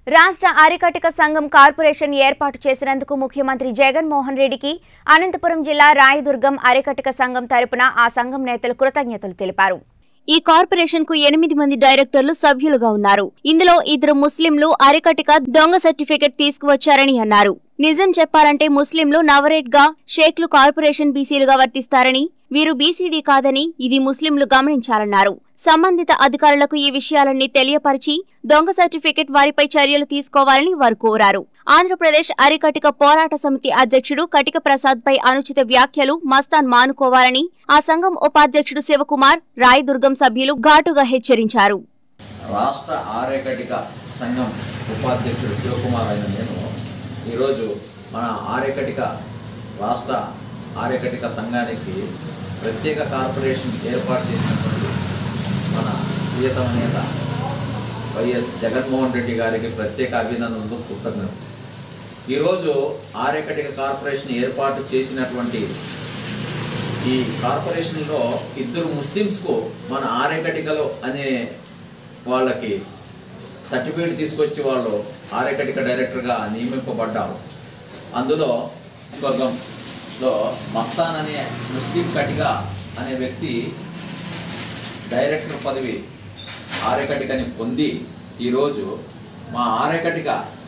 రాష్ట్ర అరికటిక సంఘం కార్పొరేషన్ ఏర్పాటు చేసినందుకు ముఖ్యమంత్రి జగన్మోహన్ రెడ్డికి అనంతపురం జిల్లా రాయదుర్గం అరికటిక సంఘం తరపున ఆ సంఘం నేతలు కృతజ్ఞతలు తెలిపారు ఈ కార్పొరేషన్ కు ఎనిమిది మంది డైరెక్టర్లు సభ్యులుగా ఉన్నారు ఇందులో ఇద్దరు ముస్లింలు అరికటిక దొంగ సర్టిఫికెట్ తీసుకువచ్చారని అన్నారు నిజం చెప్పాలంటే ముస్లింలు నవరేట్ గా షేక్లు కార్పొరేషన్ బీసీలుగా వర్తిస్తారని వీరు బీసీడీ కాదని ఇది ముస్లింలు గమనించాలన్నారు సంబంధిత అధికారులకు ఈ విషయాలన్నీ తెలియపరిచి దొంగ సర్టిఫికెట్ వారిపై చర్యలు తీసుకోవాలని వారు కోరారు ఆంధ్రప్రదేశ్ అరికటిక పోరాట సమితి అధ్యక్షుడు కటిక ప్రసాద్ పై అనుచిత వ్యాఖ్యలు మస్తాన్ మానుకోవాలని ఆ సంఘం ఉపాధ్యక్షుడు శివకుమార్ రాయదుర్గం సభ్యులు ఘాటుగా హెచ్చరించారు రాష్ట్ర ఆర్యకటిక సంఘం ఉపాధ్యక్షుడు శివకుమార్ అయిన నేను ఈరోజు మన ఆర్యకటిక రాష్ట్ర ఆర్యకటిక సంఘానికి ప్రత్యేక కార్పొరేషన్ ఏర్పాటు చేసినటువంటి మన ప్రియతమ నేత వైఎస్ జగన్మోహన్ రెడ్డి గారికి ప్రత్యేక అభినందనలు కృతజ్ఞతలు ఈరోజు ఆర్యకటిక కార్పొరేషన్ ఏర్పాటు చేసినటువంటి ఈ కార్పొరేషన్లో ఇద్దరు ముస్లిమ్స్కు మన ఆర్యకటికలో అనే వాళ్ళకి సర్టిఫికేట్ తీసుకొచ్చి వాళ్ళు ఆర్యకటిక డైరెక్టర్గా నియమింపబడ్డారు అందులో వర్గంలో మస్తాన్ అనే ముస్లిం కటిక అనే వ్యక్తి డైరెక్టర్ పదవి ఆర్యకటికని పొంది ఈరోజు మా ఆర్యకటిక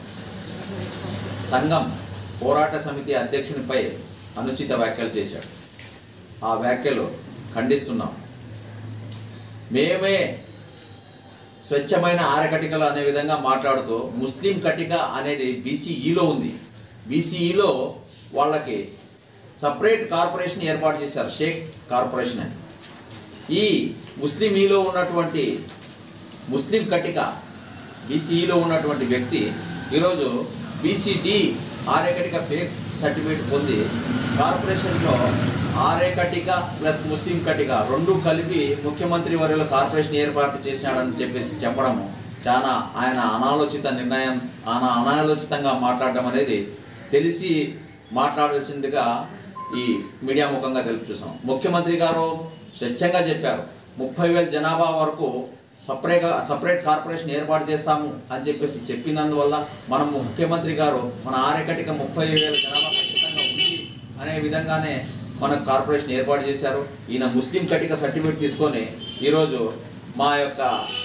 సంఘం పోరాట సమితి అధ్యక్షునిపై అనుచిత వ్యాఖ్యలు చేశాడు ఆ వ్యాఖ్యలు ఖండిస్తున్నాం మేమే స్వచ్ఛమైన ఆరకటికలు అనే విధంగా మాట్లాడుతూ ముస్లిం కటిక అనేది బీసీఈలో ఉంది బీసీఈలో వాళ్ళకి సపరేట్ కార్పొరేషన్ ఏర్పాటు చేశారు షేక్ కార్పొరేషన్ అని ఈ ముస్లిం ఈలో ఉన్నటువంటి ముస్లిం కటిక బీసీఈలో ఉన్నటువంటి వ్యక్తి ఈరోజు బీసీడి ఆరేకటిక ఫేక్ సర్టిఫికేట్ పొంది కార్పొరేషన్లో ఆరేకటిక ప్లస్ ముస్లిం కటిక రెండు కలిపి ముఖ్యమంత్రి వర్యుల కార్పొరేషన్ ఏర్పాటు చేసినాడని చెప్పేసి చెప్పడం చాలా ఆయన అనాలోచిత నిర్ణయం ఆయన అనాలోచితంగా మాట్లాడడం అనేది తెలిసి మాట్లాడాల్సిందిగా ఈ మీడియా ముఖంగా తెలుపు చూసాం ముఖ్యమంత్రి గారు స్వచ్ఛంగా చెప్పారు ముప్పై వేల జనాభా వరకు సపరేట్గా సపరేట్ కార్పొరేషన్ ఏర్పాటు చేస్తాము అని చెప్పేసి చెప్పినందువల్ల మనం ముఖ్యమంత్రి గారు మన ఆరేకటిక ముప్పై వేల జనాభా ఖచ్చితంగా ఉంది అనే విధంగానే మనకు కార్పొరేషన్ ఏర్పాటు చేశారు ఈయన ముస్లిం కటిక సర్టిఫికేట్ తీసుకొని ఈరోజు మా యొక్క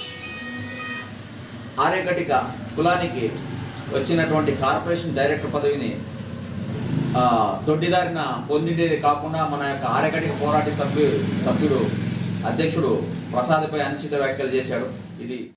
ఆర్యకటిక కులానికి వచ్చినటువంటి కార్పొరేషన్ డైరెక్టర్ పదవిని ఆ, దొడ్డిదారిన పొందిండేది కాకుండా మన యొక్క ఆర్యకటిక పోరాట సభ్యు సభ్యుడు అధ్యక్షుడు ప్రసాద్పై అనుచిత వ్యాఖ్యలు చేశాడు ఇది